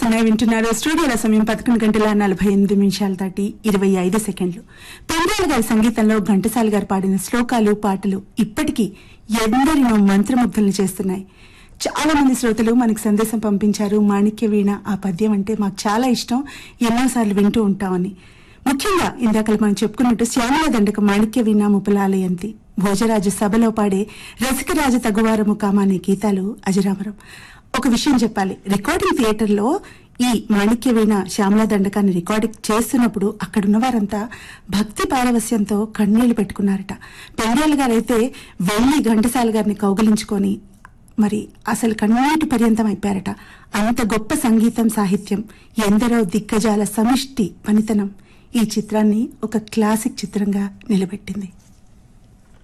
గుర్తొస్తున్నాయి వింటున్నారు స్టూడియోల సమయం పదకొండు గంటల నలభై ఎనిమిది నిమిషాలు దాటి ఇరవై ఐదు సెకండ్లు పెండ్యాల గారి సంగీతంలో ఘంటసాల గారు పాడిన శ్లోకాలు పాటలు ఇప్పటికీ ఎందరినో మంత్రముగ్ధుల్ని చేస్తున్నాయి చాలా మంది శ్రోతలు మనకి సందేశం పంపించారు మాణిక్య వీణ ఆ పద్యం అంటే మాకు చాలా ఇష్టం ఎన్నోసార్లు వింటూ ఉంటామని ముఖ్యంగా ఇందాక మనం చెప్పుకున్నట్టు శ్యామల దండక మాణిక్య వీణ ముపలాలయంతి భోజరాజు సభలో పాడే రసికరాజు తగువారము కామానే గీతాలు అజరామరం ఒక విషయం చెప్పాలి రికార్డింగ్ థియేటర్లో ఈ మాణిక్య వీణ శ్యామల దండకాన్ని రికార్డింగ్ చేస్తున్నప్పుడు అక్కడున్న వారంతా భక్తి పారవస్యంతో కన్నీళ్లు పెట్టుకున్నారట పెండ్యాల గారైతే వెళ్లి ఘంటసాల గారిని కౌగిలించుకొని మరి అసలు కన్నీటి పర్యంతం అయిపోయారట అంత గొప్ప సంగీతం సాహిత్యం ఎందరో దిగ్గజాల సమిష్టి పనితనం ఈ చిత్రాన్ని ఒక క్లాసిక్ చిత్రంగా నిలబెట్టింది